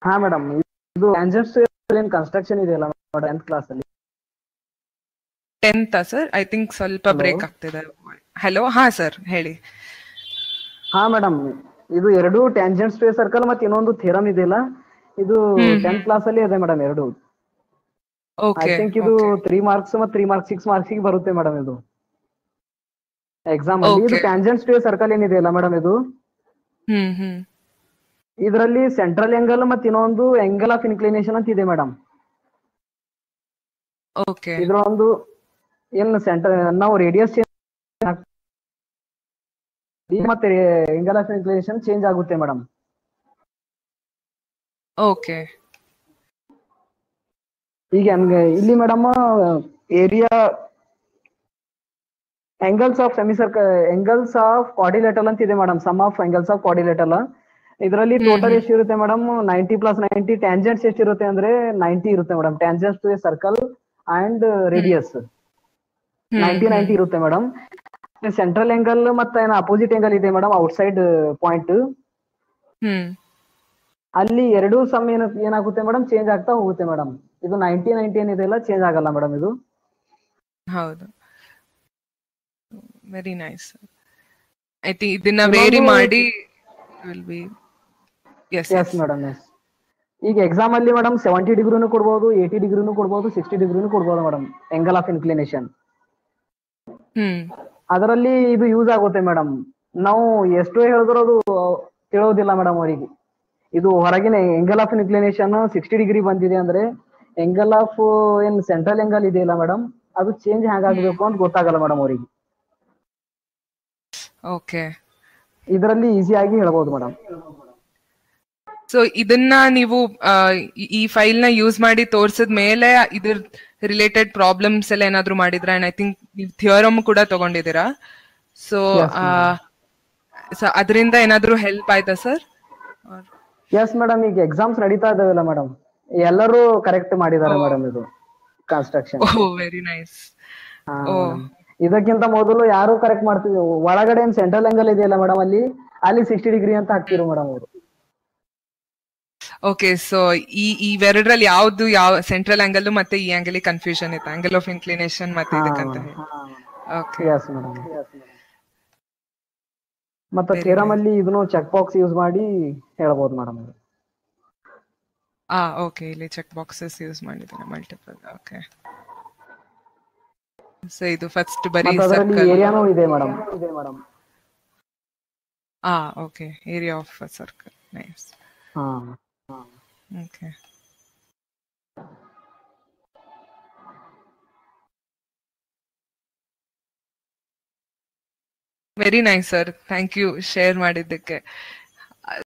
ಹಾ ಮೇಡಮ್ ಇದು ಟ್ಯಾಂಜೆಂಟ್ ಏನ್ ಕನ್ಸ್ಟ್ರಕ್ಷನ್ ಇದೆಯಲ್ಲ ಟೆಂತ್ ಕ್ಲಾಸ್ ಅಲ್ಲಿ ಟೆಂತ್ ಸರ್ ಐ ಥಿಂಕ್ ಸ್ವಲ್ಪ Hello? ಬ್ರೇಕ್ ಆಗ್ತಿದೆ ಹಲೋ ಹಾ ಸರ್ ಹೇಳಿ ಹಾ ಮೇಡಮ್ ಇದು ಎರಡು ಟ್ಯಾಂಜೆಂಟ್ ಸ್ಪೇಸ್ ಸರ್ಕಲ್ ಮತ್ತೆ ಇನ್ನೊಂದು ಥಿಯರಮ್ ಇದೆಯಲ್ಲ ಇದು ಹ್ಮ್. ಟೆಂತ್ ಕ್ಲಾಸ್ ಅಲ್ಲಿ ಇದೆ ಮೇಡಮ್ ಎರಡು ಐ ಓಕೆ ಥಿಂಕ್ ಇದು ತ್ರೀ ಮಾರ್ಕ್ಸ್ ಮತ್ತೆ ತ್ರೀ ಮಾರ್ಕ್ಸ್ ಸಿಕ್ಸ್ ಮಾರ್ಕ್ಸ್ ಬರುತ್ತೆ ಮೇಡಮ್ ಇದು ಎಕ್ಸಾಮ್ ಅಲ್ಲಿ ಇದು Okay. ಟ್ಯಾಂಜೆಂಟ್ ಸ್ಪೇಸ್ ಸರ್ಕಲ್ ಏನಿದೆಯಲ್ಲ ಮೇಡಮ್ ಇದು ಹ್ಮ್ ಹ್ಮ್ ಇದರಲ್ಲಿ ಸೆಂಟ್ರಲ್ ಎಂಗಲ್ ಮತ್ತೆ ಇನ್ನೊಂದು ಎಂಗಲ್ ಆಫ್ ಇನ್ಕ್ಲಿನೇಷನ್ ಅಂತ ಇದೆ ಮೇಡಮ್ ಓಕೆ ಇದ್ರ ಒಂದು ಏನ್ ಸೆಂಟರ್ ನಾವು ರೇಡಿಯಸ್ ಮತ್ತೆ ಎಂಗಲ್ ಆಫ್ ಇನ್ಕ್ಲಿನೇಷನ್ ಚೇಂಜ್ ಆಗುತ್ತೆ ಮೇಡಮ್ ಓಕೆ ಈಗ ನಮ್ಗೆ ಇಲ್ಲಿ madam area angles of semi circle angles of quadrilateral ಅಂತ ಇದೆ madam sum of angles of quadrilateral ಇದರಲ್ಲಿ ಹ್ಮ್ ಟೋಟಲ್ ಹ್ಮ್. ಎಷ್ಟು ಇರುತ್ತೆ madam ninety plus ninety tangents ಎಷ್ಟು ಅಂದ್ರೆ ನೈಂಟಿ ಇರುತ್ತೆ madam tangents to circle and radius ninety ninety ಇರುತ್ತೆ madam central angle ಮತ್ತೆ ಏನು ಅಪೋಸಿಟ್ ಎಂಗಲ್ ಇದೆ ಮೇಡಮ್ ಔಟ್ಸೈಡ್ ಪಾಯಿಂಟ್ ಹ್ಮ್ ಅಲ್ಲಿ ಎರಡು ಸಮ್ ಏನು ಏನಾಗುತ್ತೆ ಮೇಡಮ್ ಚೇಂಜ್ ಆಗ್ತಾ ಹೋಗುತ್ತೆ ಮೇಡಮ್ ಇದು ನೈಂಟಿ ನೈಂಟಿ ಏನಿದೆಯಲ್ಲ ಚೇಂಜ್ ಆಗಲ್ಲ ಮೇಡಮ್ ಇದು ಹೌದು ವೆರಿ ನೈಸ್ ಐ ಥಿಂಕ್ ಇದನ್ನ ಇನ್ನೊಂದು- ವೇರಿ ಮಾಡಿ will be yes yes madam yes ಈಗ ಎಕ್ಸಾಮ್ ಅಲ್ಲಿ ಮೇಡಮ್ ಸೆವೆಂಟಿ ಡಿಗ್ರಿನೂ ಕೊಡ್ಬೋದು ಏಯ್ಟಿ ಡಿಗ್ರಿನೂ ಕೊಡ್ಬೋದು ಸಿಕ್ಸ್ಟಿ ಡಿಗ್ರಿನೂ ಕೊಡ್ಬೋದು madam angle of inclination hmm ಅದರಲ್ಲಿ ಇದು ಯೂಸ್ ಆಗುತ್ತೆ ಮೇಡಮ್ ನಾವು ಎಷ್ಟೋ ಹೇಳಿದ್ರು ಅದು ತಿಳೋದಿಲ್ಲ ಮೇಡಮ್ ಅವರಿಗೆ ಇದು ಹೊರಗಿನ angle of inclination sixty degree ಬಂದಿದೆ ಅಂದ್ರೆ ಎಂಗಲ್ ಆಫ್ ಏನ್ ಸೆಂಟ್ರಲ್ ಎಂಗಲ್ ಇದೆಯಲ್ಲ ಮೇಡಮ್ ಅದು ಚೇಂಜ್ ಹೇಗಾಗಬೇಕು ಅಂತ ಗೊತ್ತಾಗಲ್ಲ ಮೇಡಮ್ ಅವರಿಗೆ ಓಕೆ ಇದರಲ್ಲಿ ಈಸಿಯಾಗಿ ಹೇಳ್ಬೋದು ಮೇಡಮ್ ಸೊ ಇದನ್ನ ನೀವು ಆ, ಈ- ಈ ಫೈಲ್ ನ ಯೂಸ್ ಮಾಡಿ ತೋರ್ಸಿದ ಮೇಲೆ ಇದ್ರ ರಿಲೇಟೆಡ್ ಪ್ರಾಬ್ಲಮ್ಸ್ ಎಲ್ಲ ಏನಾದ್ರು ಮಾಡಿದ್ರ ಅಂಡ್ ಐ ಥಿಂಕ್ ನೀವು ಥಿಯರಮ್ ಕೂಡ ತಗೊಂಡಿದ್ದೀರಾ ಸೊ Yes, ಅದರಿಂದ ಏನಾದ್ರು ಹೆಲ್ಪ್ ಆಯ್ತಾ ಸರ್ ಎಸ್ ಮೇಡಮ್ ಈಗ ಎಕ್ಸಾಮ್ಸ್ ನಡೀತಾ ಇದಾವಲ್ಲ ಮೇಡಮ್ ಎಲ್ಲರೂ ಕರೆಕ್ಟ್ ಮಾಡಿದ್ದಾರೆ ಮೇಡಮ್ ಇದು construction oh very nice oh ಇದಕ್ಕಿಂತ ಮೊದಲು ಯಾರು ಕರೆಕ್ಟ್ ಮಾಡ್ತಿದ್ವಿ ಒಳಗಡೆ ಏನ್ ಸೆಂಟ್ರಲ್ ಆಂಗಲ್ ಇದೆಯಲ್ಲ ಮೇಡಮ್ ಅಲ್ಲಿ ಅಲ್ಲಿ ಸಿಕ್ಸ್ಟಿ ಡಿಗ್ರಿ ಅಂತ ಹಾಕ್ತಿರು ಮೇಡಮ್ ಅವರು ಓಕೆ ಸೊ ಈ ಇವೆರಡರಲ್ಲಿ ಯಾವ್ದು ಯಾವ ಸೆಂಟ್ರಲ್ ಆಂಗಲ್ ಮತ್ತೆ ಈ ಆಂಗಲ್ ಕನ್ಫ್ಯೂಷನ್ ಇತ್ತು ಆಂಗಲ್ ಆಫ್ ಇನ್ಕ್ಲಿನೇಷನ್ ಮತ್ತೆ ಇದಕ್ಕಂತ ಓಕೆ ಎಸ್ ಮೇಡಮ್ ಮತ್ತೆ ಥಿಯರಮ್ ಅಲ್ಲಿ ಇದನ್ನು ಚೆಕ್ ಬಾಕ್ಸ್ ಯೂಸ್ ಮಾಡಿ ಹೇಳ್ಬೋದು ಮೇಡಮ್ ಆ ಓಕೆ ಇಲ್ಲಿ ಚೆಕ್ ಬಾಕ್ಸಸ್ ಯೂಸ್ ಮಾಡಿದ್ದೇನೆ ಮಲ್ಟಿಪಲ್ ಓಕೆ ಸೊ ಇದು ಫಸ್ಟ್ ಬರೀ ಮತ್ತೆ ಅದರಲ್ಲಿ ಸರ್ಕಲ್ ಏರಿಯಾನು ಇದೆ ಮೇಡಮ್ ಇದೆ ಮೇಡಮ್ ಆ okay area of circle nice ಹಾ okay very nice sir thank you share ಮಾಡಿದ್ದಕ್ಕೆ